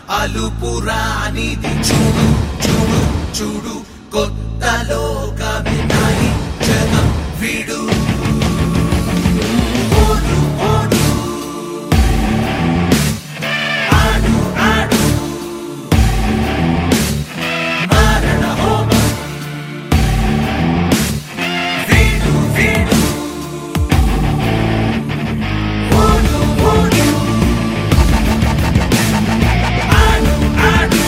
అలుపురానిది చూడు చూడు చూడు కొత్త లోకమినాయి జగం వీడు ఓడు ఓడు ఆడు ఆడు మారణ హోమం వీడు వీడు ఓడు ఓడు ఆడు ఆడు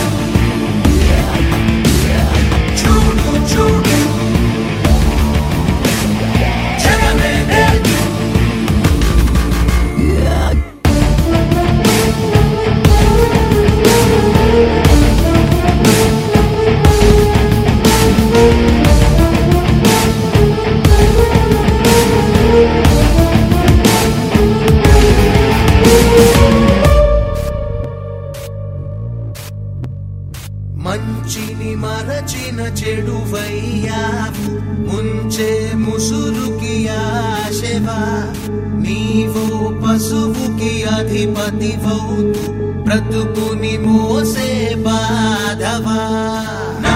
చూడు చూడు జగమే నేడు మంచిని మరచిన చెడువయ్యావు ముంచే ముసురుకి ఆశవా నీవో పశువుకి అధిపతివౌతు బ్రతుకుని మోసే బాధవా నా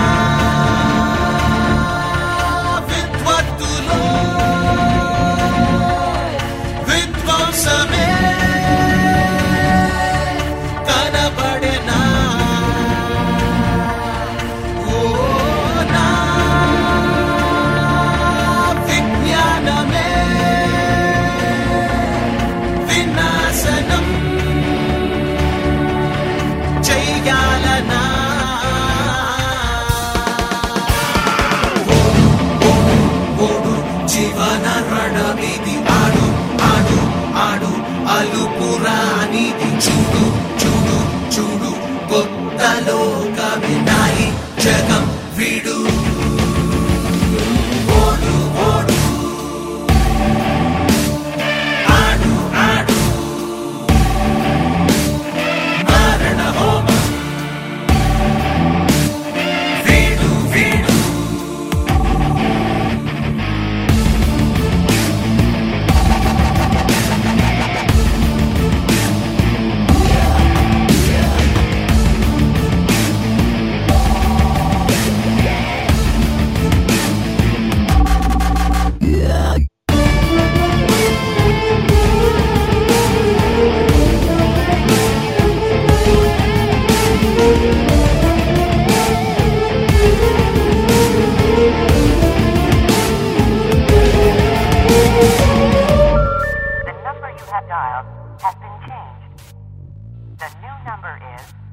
విద్వత్తులో విధ్వంసమే కనబడెనా ఓ నా విజ్ఞానమే వినాశనం చెయ్యాలనా ఓడు జీవన రణమిది ఆడు ఆడు ఆడు అలుపురానిది చూడు చూడు చూడు కొత్త లోకమినాయి జగం వీడు ఓడు ఓడు ఆడు ఆడు మారణ హోమం వీడు వీడు The number you have dialed has been changed. The new number is